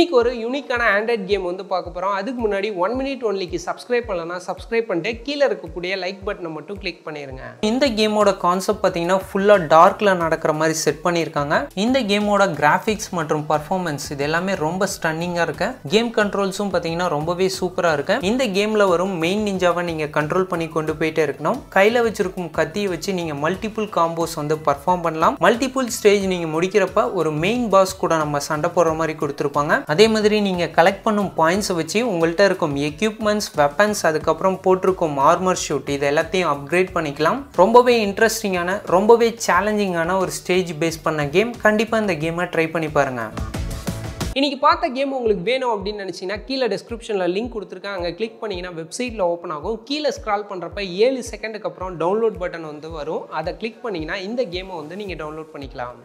இன்னைக்கு ஒரு யூனிக்கான ஆண்ட்ராய்ட் கேம் வந்து பார்க்க போகிறோம் அதுக்கு முன்னாடி ஒன் மினிட் ஒன்லிக்கு சப்ஸ்கிரைப் பண்ணலன்னா சப்ஸ்கிரைப் பண்ணிட்டு கீழே இருக்கக்கூடிய லைக் பட்டனை மட்டும் கிளிக் பண்ணிடுங்க இந்த கேமோட கான்செப்ட் பார்த்தீங்கன்னா ஃபுல்லாக டார்க்கில் நடக்கிற மாதிரி செட் பண்ணியிருக்காங்க இந்த கேமோட கிராஃபிக்ஸ் மற்றும் பர்ஃபார்மன்ஸ் இது எல்லாமே ரொம்ப ஸ்டன்னிங்காக இருக்கு கேம் கண்ட்ரோல்ஸும் பார்த்தீங்கன்னா ரொம்பவே சூப்பராக இருக்கு இந்த கேமில் வரும் மெயின் நிஞ்சாவை நீங்கள் கண்ட்ரோல் பண்ணி கொண்டு போயிட்டே இருக்கணும் கையில் வச்சிருக்கும் கத்தியை வச்சு நீங்கள் மல்டிபிள் காம்போஸ் வந்து பர்ஃபார்ம் பண்ணலாம் மல்டிபிள் ஸ்டேஜ் நீங்கள் முடிக்கிறப்ப ஒரு மெயின் பாஸ் கூட நம்ம சண்டை போடுற மாதிரி கொடுத்துருப்பாங்க அதே மாதிரி நீங்கள் கலெக்ட் பண்ணும் பாயிண்ட்ஸை வச்சு உங்கள்கிட்ட இருக்கும் எக்யூப்மெண்ட்ஸ் வெப்பன்ஸ் அதுக்கப்புறம் போட்டிருக்கும் ஆர்மர் ஷூட் இது எல்லாத்தையும் அப்கிரேட் பண்ணிக்கலாம் ரொம்பவே இன்ட்ரெஸ்டிங்கான ரொம்பவே சேலஞ்சிங்கான ஒரு ஸ்டேஜ் பேஸ் பண்ண கேம் கண்டிப்பாக இந்த கேமை ட்ரை பண்ணி பாருங்கள் இன்னைக்கு பார்த்த கேம் உங்களுக்கு வேணும் அப்படின்னு நினச்சிங்கன்னா கீழே டிஸ்கிரிப்ஷனில் லிங்க் கொடுத்துருக்கேன் அங்கே கிளிக் பண்ணிங்கன்னா வெப்சைட்டில் ஓப்பன் ஆகும் கீழே ஸ்க்ரால் பண்ணுறப்ப ஏழு செகண்டுக்கு அப்புறம் டவுன்லோட் பட்டன் வந்து வரும் அதை கிளிக் பண்ணிங்கன்னா இந்த கேமை வந்து நீங்கள் டவுன்லோட் பண்ணிக்கலாம்